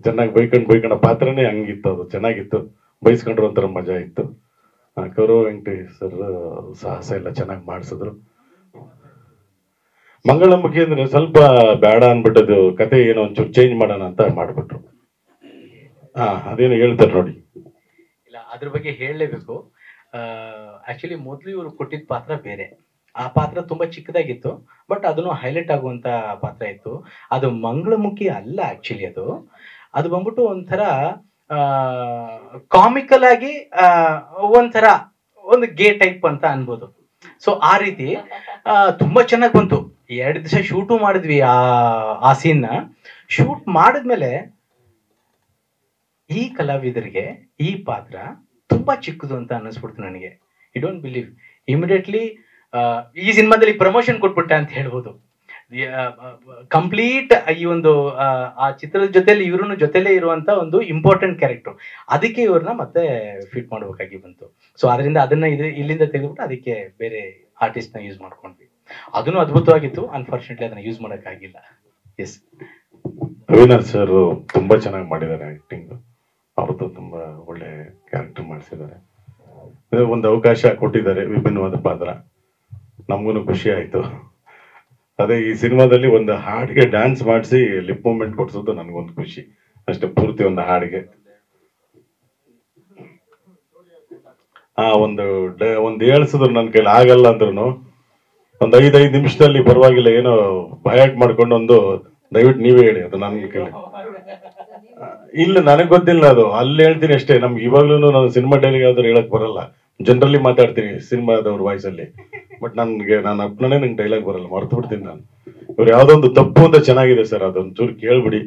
ಚೆನ್ನಾಗಿ ಬೈಕೊಂಡು ಬೈಕೊಂಡ ಪಾತ್ರನೇ ಹಂಗಿತ್ತು ಅದು ಚೆನ್ನಾಗಿತ್ತು ಬೈಸ್ಕೊಂಡ್ರು ಒಂಥರ ಮಜಾ ಇತ್ತು ಆ, ಕೌರವ ವೆಂಕಟೇಶ್ ಸರ್ ಸಾಹಸ ಎಲ್ಲ ಚೆನ್ನಾಗಿ ಮಾಡಿಸಿದ್ರು ಮಂಗಳಮುಖಿ ಅಂದ್ರೆ ಸ್ವಲ್ಪ ಬೇಡ ಅನ್ಬಿಟ್ಟದು ಕತೆ ಏನೋ ಒಂಚೂರು ಚೇಂಜ್ ಮಾಡೋಣ ಅಂತ ಮಾಡ್ಬಿಟ್ರು ಹಾ ಅದೇನು ಹೇಳ್ತಾರೆ ನೋಡಿ ಇಲ್ಲ ಅದ್ರ ಬಗ್ಗೆ ಹೇಳಲೇಬೇಕು ಆಕ್ಚುಲಿ ಮೊದಲು ಇವರು ಕೊಟ್ಟಿದ್ದ ಪಾತ್ರ ಬೇರೆ ಆ ಪಾತ್ರ ತುಂಬಾ ಚಿಕ್ಕದಾಗಿತ್ತು ಬಟ್ ಅದನ್ನು ಹೈಲೈಟ್ ಆಗುವಂತ ಪಾತ್ರ ಇತ್ತು ಅದು ಮಂಗಳಮುಖಿ ಅಲ್ಲ ಆಕ್ಚುಲಿ ಅದು ಅದು ಬಂದ್ಬಿಟ್ಟು ಒಂಥರ ಕಾಮಿಕಲ್ ಆಗಿ ಆ, ಒಂಥರ ಒಂದು ಗೇ ಟೈಪ್ ಅಂತ ಅನ್ಬೋದು ಸೊ ಆ ರೀತಿ ಆ, ತುಂಬಾ ಚೆನ್ನಾಗಿ ಬಂತು ಎರಡು ದಿವಸ ಶೂಟು ಮಾಡಿದ್ವಿ ಆ ಆ ಸೀನ್ನ ಶೂಟ್ ಮಾಡಿದ್ಮೇಲೆ ಈ ಕಲಾವಿದರಿಗೆ ಈ ಪಾತ್ರ ತುಂಬಾ ಚಿಕ್ಕದು ಅಂತ ಅನ್ನಿಸ್ಬಿಡ್ತು ನನಗೆ ಯು ಡೋಂಟ್ ಬಿಲೀವ್ ಇಮಿಡಿಯೇಟ್ಲಿ ಈ ಸಿನಿಮಾದಲ್ಲಿ ಪ್ರಮೋಷನ್ ಕೊಟ್ಬಿಟ್ಟೆ ಅಂತ ಹೇಳ್ಬೋದು ಕಂಪ್ಲೀಟ್ ಈ ಒಂದು ಆ, ಆ ಚಿತ್ರದ ಜೊತೆಲಿ ಇವ್ರನ್ನ ಜೊತೆಲೇ ಇರುವಂತ ಒಂದು ಇಂಪಾರ್ಟೆಂಟ್ ಕ್ಯಾರೆಕ್ಟರ್ ಅದಕ್ಕೆ ಇವ್ರನ್ನ ಮತ್ತೆ ಫಿಟ್ ಮಾಡ್ಬೇಕಾಗಿ ಬಂತು ಸೊ ಅದರಿಂದ ಅದನ್ನ ಇದು ಇಲ್ಲಿಂದ ತೆಗೆದ್ಬಿಟ್ಟು ಅದಕ್ಕೆ ಬೇರೆ ಆರ್ಟಿಸ್ಟ್ ನ ಯೂಸ್ ಮಾಡ್ಕೊಂಡ್ವಿ ಅದನ್ನು ಅದ್ಭುತವಾಗಿತ್ತು ಅನ್ಫಾರ್ಚುನೇಟ್ಲಿ ಅದನ್ನ ಯೂಸ್ ಮಾಡೋಕ್ಕಾಗಿಲ್ಲ ಎಸ್ ಅವಿನಾಶ್ ಸರ್ ತುಂಬಾ ಚೆನ್ನಾಗಿ ಮಾಡಿದ್ದಾರೆ ಆಕ್ಟಿಂಗ್ ಅವ್ರದ್ದು ತುಂಬಾ ಒಳ್ಳೆ ಕ್ಯಾರೆಕ್ಟರ್ ಮಾಡಿಸಿದ್ದಾರೆ ಇದು ಒಂದು ಅವಕಾಶ ಕೊಟ್ಟಿದ್ದಾರೆ ವಿಭಿನ್ನವಾದ ಪಾತ್ರ ನಮಗೂ ಖುಷಿ ಆಯ್ತು ಅದೇ ಈ ಸಿನಿಮಾದಲ್ಲಿ ಒಂದು ಹಾಡಿಗೆ ಡ್ಯಾನ್ಸ್ ಮಾಡಿಸಿ ಲಿಪ್ ಮೂಮೆಂಟ್ ಕೊಡ್ಸೋದು ನನಗೊಂದು ಖುಷಿ ಅಷ್ಟೇ ಪೂರ್ತಿ ಒಂದು ಹಾಡಿಗೆ ಆ ಒಂದು ಡ- ಒಂದು ಹೇಳ್ಸಿದ್ರು ನನ್ನ ಕೈಲಿ ಆಗಲ್ಲ ಅಂದ್ರೂ ಒಂದು ಐದೈದು ನಿಮಿಷದಲ್ಲಿ ಪರವಾಗಿಲ್ಲ ಏನೋ ಬಯಾಟ್ ಮಾಡ್ಕೊಂಡು ಒಂದು ದಯವಿಟ್ಟು ನೀವೇ ಹೇಳಿ ಅದು ನನ್ಗೆ ಕೇಳಿ ಇಲ್ಲ ನನಗೆ ಗೊತ್ತಿಲ್ಲ ಅದು ಅಲ್ಲಿ ಹೇಳ್ತೀನಿ ಅಷ್ಟೇ ನಮ್ಗೆ ಇವಾಗ್ಲೂ ನಾನು ಸಿನಿಮಾ ಡೈಲಿಗೆ ಯಾವ್ದಾರು ಹೇಳಕ್ ಬರಲ್ಲ ಜನರಲಿ ಮಾತಾಡ್ತೀನಿ ಸಿನಿಮಾದವ್ರ ವಾಯ್ಸ್ ಅಲ್ಲಿ ಬಟ್ ನನ್ಗೆ ನಾನು ಅಪ್ಪನೇ ನಂಗೆ ಡೈಲಾಗ್ ಬರಲ್ಲ ಮರ್ತು ಬಿಡ್ತೀನಿ ನಾನು ಇವ್ರು ಯಾವ್ದೋ ಒಂದು ತಪ್ಪು ಅಂತ ಚೆನ್ನಾಗಿದೆ ಸರ್ ಅದೊಂದು ಚೂರು ಕೇಳ್ಬಿಡಿ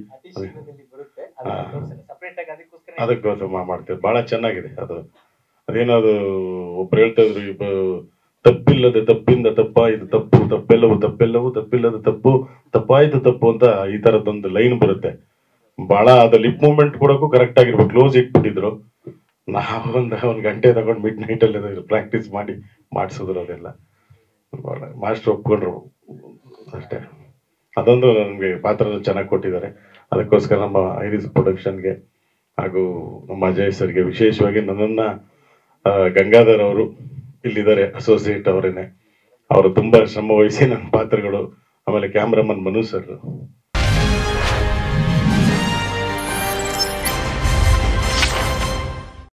ಅದಕ್ಕೋಸ್ಕರ ಮಾ- ಮಾಡ್ತೇವೆ ಬಹಳ ಚೆನ್ನಾಗಿದೆ ಅದು ಅದೇನೋ ಅದು ಒಬ್ರು ಹೇಳ್ತಾ ಇದ್ರು ಇಬ್ಬ ತಪ್ಪಿಲ್ಲದೆ ತಪ್ಪಿಂದ ತಪ್ಪಾಯಿತು ತಪ್ಪು ತಪ್ಪೆಲ್ಲವೂ ತಪ್ಪೆಲ್ಲವೂ ತಪ್ಪಿಲ್ಲದ ತಪ್ಪು ತಪ್ಪಾಯಿತು ತಪ್ಪು ಅಂತ ಈ ತರದೊಂದು ಲೈನ್ ಬರುತ್ತೆ ಬಹಳ ಅದು ಲಿಪ್ ಮೂವ್ಮೆಂಟ್ ಕೊಡೋಕ್ಕೂ ಕರೆಕ್ಟ್ ಆಗಿರ್ಬೇಕು ಕ್ಲೋಸ್ ಇಟ್ಬಿಟ್ಟಿದ್ರು ನಾವು ಒಂದು ಒಂದು ಗಂಟೆ ತಗೊಂಡು ಮಿಡ್ ನೈಟ್ ಅಲ್ಲಿ ಪ್ರಾಕ್ಟೀಸ್ ಮಾಡಿ ಮಾಡಿಸಿದ್ರು ಅದೆಲ್ಲ ಬಹಳ ಮಾಸ್ಟರ್ ಒಪ್ಕೊಂಡ್ರು ಅಷ್ಟೇ ಅದೊಂದು ನನಗೆ ಪಾತ್ರ ಚೆನ್ನಾಗಿ ಕೊಟ್ಟಿದ್ದಾರೆ ಅದಕ್ಕೋಸ್ಕರ ನಮ್ಮ ಐರಿಸ್ ಪ್ರೊಡಕ್ಷನ್ಗೆ ಹಾಗೂ ನಮ್ಮ ಅಜಯ್ ಸರ್ಗೆ ವಿಶೇಷವಾಗಿ ನನ್ನನ್ನ ಆ, ಗಂಗಾಧರ್ ಅವರು ಇಲ್ಲಿದ್ದಾರೆ ಅಸೋಸಿಯೇಟ್ ಅವರೇನೆ ಅವರು ತುಂಬಾ ಶ್ರಮ ವಹಿಸಿ ನನ್ನ ಪಾತ್ರಗಳು ಆಮೇಲೆ ಕ್ಯಾಮ್ರಾಮನ್ ಮನು ಸರ್